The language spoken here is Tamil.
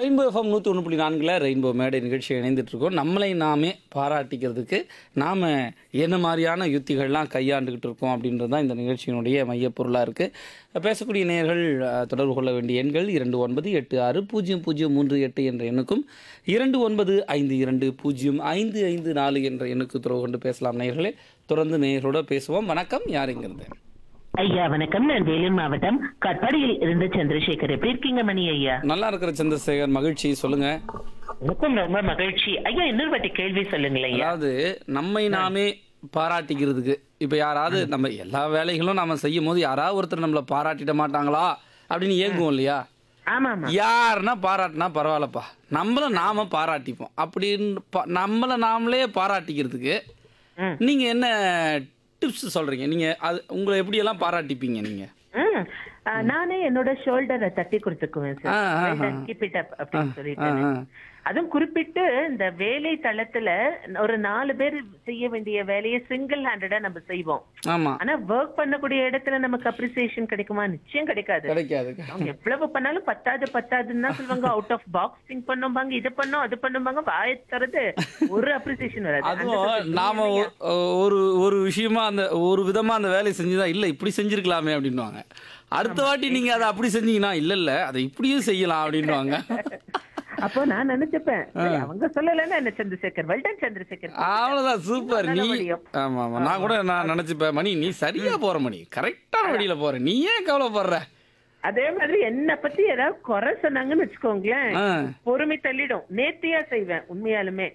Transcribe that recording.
ரெயின்போ எஃப்எம் நூற்றி ஒன்று புள்ளி நான்கில் ரெயின்போ மேடை நிகழ்ச்சி இணைந்துட்டு இருக்கோம் நம்மளை நாமே பாராட்டிக்கிறதுக்கு நாம் என்ன மாதிரியான யுத்திகள்லாம் கையாண்டுக்கிட்டு இருக்கோம் அப்படின்றது தான் இந்த நிகழ்ச்சியினுடைய மையப்பொருளாக இருக்குது பேசக்கூடிய நேயர்கள் அஹ், தொடர்பு கொள்ள வேண்டிய எண்கள் இரண்டு ஒன்பது எட்டு ஆறு பூஜ்ஜியம் பூஜ்ஜியம் மூன்று எட்டு என்ற எண்ணுக்கும் இரண்டு ஒன்பது ஐந்து இரண்டு பூஜ்ஜியம் ஐந்து ஐந்து நாலு என்ற எண்ணுக்கு தொடர்பு கொண்டு பேசலாம் நேயர்களே தொடர்ந்து நேயரோட பேசுவோம் வணக்கம் யாருங்கிறது ஐயா வணக்கம் நான் வேலூர் மாவட்டம் கட்பாடியில் இருந்து சந்திரசேகர் எப்படி இருக்கீங்க மணி ஐயா நல்லா இருக்கிற சந்திரசேகர் மகிழ்ச்சி சொல்லுங்கள் எனக்கும் ரொம்ப மகிழ்ச்சி ஐயா இன்னொரு வாட்டி கேள்வி சொல்லுங்களேன் ஐயா அதாவது நம்மை நாமே பாராட்டிக்கிறதுக்கு இப்போ யாராவது நம்ம எல்லா வேலைகளும் நம்ம செய்யும் போது யாராவது ஒருத்தர் நம்மளை பாராட்டிட மாட்டாங்களா அப்படின்னு ஏங்குவோம் இல்லையா ஆமா ஆமா யாருன்னா பாராட்டினா பரவாயில்லப்பா நம்மள நாம பாராட்டிப்போம் அப்படின்னு பா- நம்மள நாமளே பாராட்டிக்கிறதுக்கு ம். நீங்க என்ன டிப்ஸ் சொல்றீங்க நீங்க அது உங்களை எப்படியெல்லாம் பாராட்டிப்பீங்க நீங்க ம். ஆ, நானே என்னோட ஷோல்டரை தட்டி கொடுத்துக்குவேன் ஆ, ஆ, ஆ. சார் கீப் இட் அப் அப்படின்னு ஆ, சொல்லிட்டு ஆ. அதுவும் குறிப்பிட்டு இந்த வேலை தளத்துல ஒரு நாலு பேர் செய்ய வேண்டிய வேலையை சிங்கிள் ஹேண்டடா நம்ம செய்வோம் ஆமா ஆனா ஒர்க் பண்ணக்கூடிய இடத்துல நமக்கு அப்ரிசியேஷன் கிடைக்குமா நிச்சயம் கிடைக்காது கிடைக்காது அவங்க எவ்வளவு பண்ணாலும் பத்தாது பத்தாதுன்னு தான் சொல்லுவாங்க அவுட் ஆஃப் பாக்ஸ் திங்க் பண்ணுவாங்க இது பண்ணோம் அது பண்ணுவாங்க வாயை தரது ஒரு அப்ரிசியேஷன் வராது அந்த அதுவும் சொல்றது நாம ஒ- ஒரு ஒரு விஷயமா அந்த ஒரு விதமா அந்த வேலையை செஞ்சுதான் இல்ல இப்படி செஞ்சிருக்கலாமே அப்படின்னுவாங்க அடுத்த வாட்டி நீங்க அதை அப்படி செஞ்சீங்கன்னா இல்ல இல்ல அதை இப்படியும் செய்யலாம் அப்படின்னுவாங்க அப்போ நான் நினைச்சுப்பேன் சரி, அவங்க சொல்லலைன்னா என்ன சந்திரசேகர் வெல்டன் சந்திரசேகர் அவ்வளவுதான் சூப்பர் நீ நல்ல வழியும். ஆமா ஆமா நான் கூட நான் நினைச்சுப்பேன் மணி நீ சரியா போற மணி கரெக்டான வழியில போற நீ ஏன் கவலைப்படுற அதே மாதிரி என்ன பத்தி ஏதாவது குறை சொன்னாங்கன்னு வச்சுக்கோங்களேன் ஆ. பொறுமை தள்ளிடும் நேர்த்தியா செய்வேன் உண்மையாலுமே